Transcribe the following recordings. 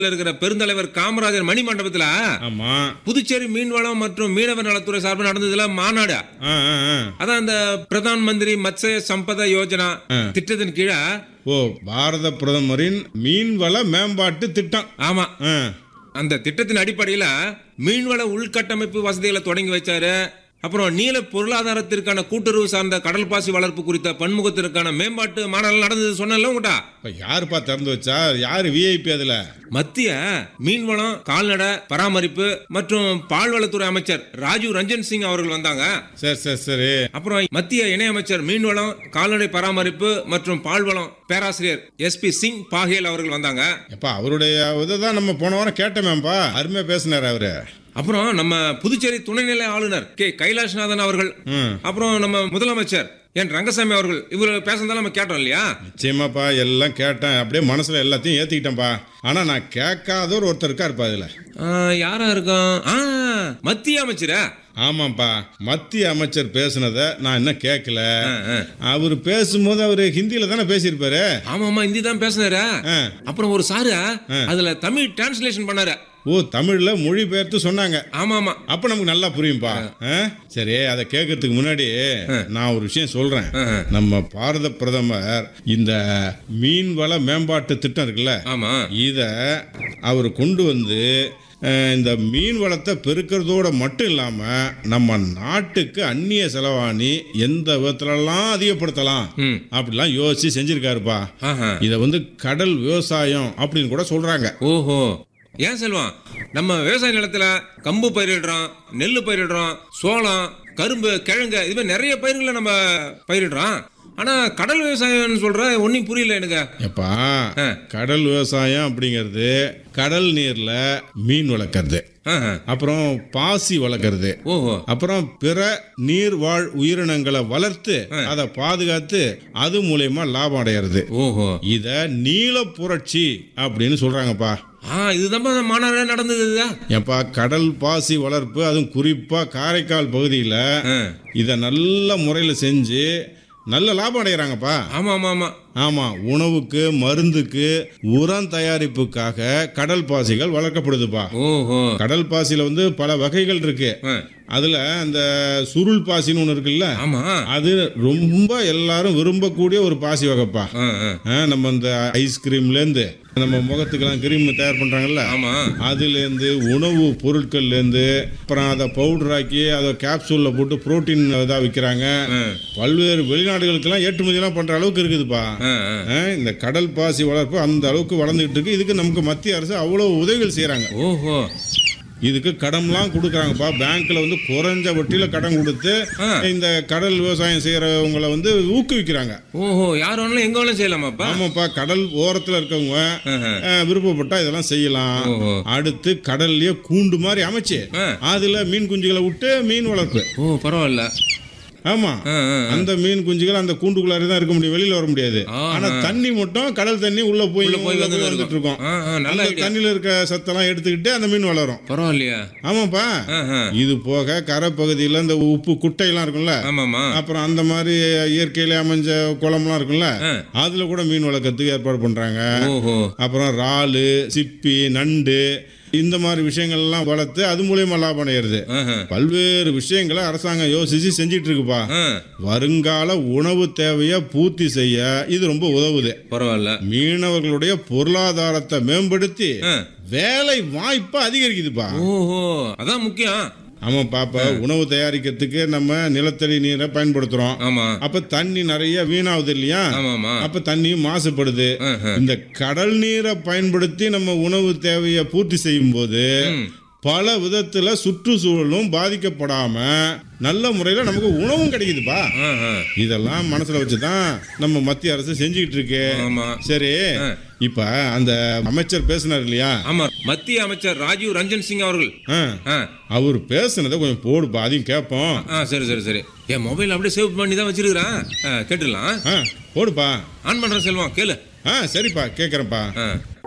இருக்கிற பெருந்தலைவர் காமராஜர் மணி மண்டபத்துல ஆமா புதுச்சேரி மீன்வளம் மற்றும் மீனவர் நலத்துறை சார்பில் நடந்ததுல மாநாடு ஆ, ஆ, ஆ. அதான் அந்த பிரதான் மந்திரி மத்ஸ்ய சம்பத யோஜனா திட்டத்தின் கீழே ஓ பாரத பிரதமரின் மீன்வள மேம்பாட்டு திட்டம் ஆமா ஆ, அந்த திட்டத்தின் அடிப்படையில மீன்வள உள்கட்டமைப்பு வசதிகளை தொடங்கி வச்சாரு அப்புறம் நீல பொருளாதாரத்திற்கான கூட்டுறவு சார்ந்த கடல் பாசி வளர்ப்பு குறித்த பன்முகத்திற்கான மேம்பாட்டு மாநாடு நடந்தது சொன்னல உங்கட்டா இப்ப யாருப்பா திறந்து வச்சா யாரு விஐபி அதுல மத்திய மீன்வளம் கால்நடை பராமரிப்பு மற்றும் பால்வளத்துறை அமைச்சர் ராஜீவ் ரஞ்சன் சிங் அவர்கள் வந்தாங்க சரி சரி சரி அப்புறம் மத்திய இணையமைச்சர் மீன்வளம் கால்நடை பராமரிப்பு மற்றும் பால்வளம் பேராசிரியர் எஸ்பி சிங் பாகேல் அவர்கள் வந்தாங்க எப்பா அவருடைய இதை நம்ம போன வாரம் கேட்டோமேப்பா அருமையா பேசினாரு அவரு அப்புறம் நம்ம புதுச்சேரி துணைநிலை ஆளுநர் கே கைலாஷ்நாதன் அவர்கள் ம். அப்புறம் நம்ம முதலமைச்சர் என் ரங்கசாமி அவர்கள் இவர் பேசுனதெல்லாம் நம்ம கேட்டோம் இல்லையா நிச்சயமாப்பா எல்லாம் கேட்டேன் அப்படியே மனசுல எல்லாத்தையும் ஏத்திக்கிட்டேன்ப்பா ஆனா நான் கேட்காதவர் ஒருத்தர் இருக்காருப்பா இதுல ஆ, யாரா இருக்கும் ஆ, மத்திய அமைச்சரா ஆமாப்பா மத்திய அமைச்சர் பேசுனத நான் இன்னும் கேட்கல ஆ, ஆ. அவர் பேசும்போது அவரு ஹிந்தியில தானே பேசியிருப்பாரு ஆமா ஆமா ஹிந்தி தான் பேசினாரு ஆ. அப்புறம் ஒரு சாரு அதுல தமிழ் டிரான்ஸ்லேஷன் பண்ணாரு ஓ தமிழ்ல மொழிபெயர்த்து சொன்னாங்க ஆமா ஆமா அப்ப நமக்கு நல்லா புரியும்பா ஆ? சரி அதை கேட்கறதுக்கு முன்னாடி நான் ஒரு விஷயம் சொல்றேன் நம்ம பாரத பிரதமர் இந்த மீன்வள மேம்பாட்டு திட்டம் இருக்குல்ல ஆமா இத அவர் கொண்டு வந்து அஹ், இந்த மீன் வளத்தை பெருக்கிறதோட மட்டும் இல்லாம நம்ம நாட்டுக்கு அந்நிய செலவாணி எந்த விதத்துலலாம் அதிகப்படுத்தலாம் ம். அப்படிலாம் யோசிச்சு செஞ்சிருக்காருப்பா ஆஹா. இத வந்து கடல் விவசாயம் அப்படின்னு கூட சொல்றாங்க ஓஹோ ஏன் செல்வம் நம்ம விவசாய நிலத்துல கம்பு பயிரிடுறோம் நெல் பயிரிடுறோம் சோளம் கரும்பு கிழங்கு இது மாதிரி நிறைய பயிர்களை நம்ம பயிரிடுறோம் ஆனா கடல் விவசாயம்னு சொல்ற ஒன்னும் புரியல எனக்கு எப்பா ஆ. கடல் விவசாயம் அப்படிங்கிறது கடல் நீர்ல மீன் வளர்க்கறது ஆஹா. அப்புறம் பாசி வளர்க்கறது ஓஹோ அப்புறம் பிற நீர்வாழ் உயிரினங்களை வளர்த்து அதை பாதுகாத்து அது மூலயமா லாபம் அடையிறது ஓஹோ இத நீல புரட்சி அப்படின்னு சொல்றாங்கப்பா ஆ இதுதான் மாநாடு நடந்தது இதுதான். ஏப்பா கடல் பாசி வளர்ப்பு அதுவும் குறிப்பா காரைக்கால் பகுதியில் ஆ. இதை நல்ல முறையில் செஞ்சு நல்ல லாபம் அடைகிறாங்கப்பா ஆமா ஆமா ஆமா ஆமா உணவுக்கு மருந்துக்கு உரம் தயாரிப்புக்காக கடல் பாசிகள் வளர்க்கப்படுதுப்பா ஓஹோ கடல் பாசியில வந்து பல வகைகள் இருக்கு ஆ. அதுல அந்த சுருள் பாசின்னு ஒன்று இருக்குல்ல ஆமா அது ரொம்ப எல்லாரும் விரும்பக்கூடிய ஒரு பாசி வகைப்பா ஆ, ஆ. ஆ, நம்ம இந்த ஐஸ்கிரீம்லேருந்து நம்ம முகத்துக்கெல்லாம் கிரீம் தயார் பண்றாங்கல்ல ஆமா அதுலேருந்து உணவு பொருட்கள்லேருந்து அப்புறம் அதை பவுடர் ஆக்கி அதை கேப்சூலில் போட்டு புரோட்டீன் இதாக விற்கிறாங்க ஆ. பல்வேறு வெளிநாடுகளுக்கெல்லாம் ஏற்றுமதியெல்லாம் பண்ணுற அளவுக்கு இருக்குதுப்பா ஆ, ஆ. ஆ, இந்த கடல் பாசி வளர்ப்பு அந்த அளவுக்கு வளர்ந்துகிட்டு இருக்கு இதுக்கு நமக்கு மத்திய அரசு அவ்வளோ உதவிகள் செய்கிறாங்க ஓஹோ இதுக்கு கடன்லாம் கொடுக்குறாங்கப்பா பேங்க்ல வந்து குறைஞ்ச வட்டியில கடன் கொடுத்து ஆ. இந்த கடல் விவசாயம் செய்யறவங்கள வந்து ஊக்குவிக்கிறாங்க ஓஹோ யார் வேணாலும் எங்க வேணாலும் செய்யலாமாப்பா ஆமாப்பா கடல் ஓரத்துல இருக்கவங்க ஆஹா. அஹ், விருப்பப்பட்டா இதெல்லாம் செய்யலாம் ஓஹோ. அடுத்து கடல்லயே கூண்டு மாதிரி அமைச்சு ஆ. அதுல மீன் குஞ்சுகளை விட்டு மீன் வளர்ப்பு ஓ பரவாயில்ல ஆமா ஆ, ஆ, ஆ. அந்த மீன் குஞ்சுகள் அந்த கூண்டுக்குள்ளார தான் இருக்க முடியும் வெளியில வர முடியாது ஆஹா. ஆனா தண்ணி மட்டும் கடல் தண்ணி உள்ள போய் உள்ள போய் உள்ள வந்து போய் வந்துட்டு இருக்கும் ஆ, ஆ, நல்ல அந்த idea. தண்ணியில இருக்க சத்தெல்லாம் எடுத்துக்கிட்டு அந்த மீன் வளரும் பரவாயில்லையா ஆமாப்பா ஆஹா. இது போக கரை பகுதியில் இந்த உப்பு குட்டையெல்லாம் இருக்கும்ல ஆமாமா அப்புறம் அந்த மாதிரி இயற்கையில அமைஞ்ச குளம்லாம் இருக்கும்ல ஆ. அதுல கூட மீன் வளர்க்கறதுக்கு ஏற்பாடு பண்றாங்க ஓஹோ அப்புறம் இறாலு சிப்பி நண்டு இந்த மாதிரி விஷயங்கள்லாம் வளர்த்து அது மூலியமா லாபம் அடையிறது ஆஹா. பல்வேறு விஷயங்களை அரசாங்கம் யோசிச்சு செஞ்சிட்டு இருக்குப்பா ஆ, வருங்கால உணவு தேவையை பூர்த்தி செய்ய இது ரொம்ப உதவுது பரவாயில்ல மீனவர்களுடைய பொருளாதாரத்தை மேம்படுத்தி ஆ. வேலை வாய்ப்பை அதிகரிக்குதுப்பா ஓஹோ அதான் முக்கியம் ஆமா பாப்பா உணவு தயாரிக்கிறதுக்கு நம்ம நிலத்தடி நீரை பயன்படுத்துறோம் ஆமா அப்ப தண்ணி நிறைய வீணாகுது இல்லையா ஆமாமா அப்ப தண்ணியும் மாசுபடுது ஆஹா. இந்த கடல் நீரை பயன்படுத்தி நம்ம உணவு தேவையை பூர்த்தி செய்யும் போது ம். பல விதத்துல சுற்றுச்சூழலும் பாதிக்கப்படாம நல்ல முறையில நமக்கு உணவும் கிடைக்குதுப்பா ஆஹா. இதெல்லாம் மனசுல வச்சுதான் நம்ம மத்திய அரசு செஞ்சுக்கிட்டு இருக்கு ஆமா சரி ஆ. இப்ப அந்த அமைச்சர் பேசினார் இல்லையா ஆமா மத்திய அமைச்சர் ராஜீவ் ரஞ்சன் சிங் அவர்கள் ஆ, ஆ அவர் பேசுனதை கொஞ்சம் போடுப்பா அதையும் கேட்போம் ஆ சரி சரி சரி என் மொபைல் அப்படியே சேவ் பண்ணி தான் வச்சிருக்கிறேன் ஆ, கேட்டுடலாம் ஆ, போடுப்பா ஆன் பண்றேன் செல்வம் கேளு ஆ சரிப்பா கேட்குறேன்ப்பா ஆ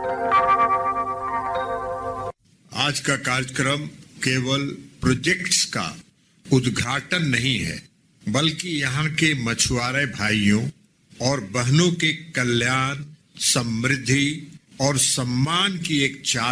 आज का कार्यक्रम केवल प्रोजेक्ट्स का उद्घाटन नहीं है बल्कि यहाँ के मछुआरे भाइयों और बहनों के कल्याण समृद्धि और सम्मान की एक चाबी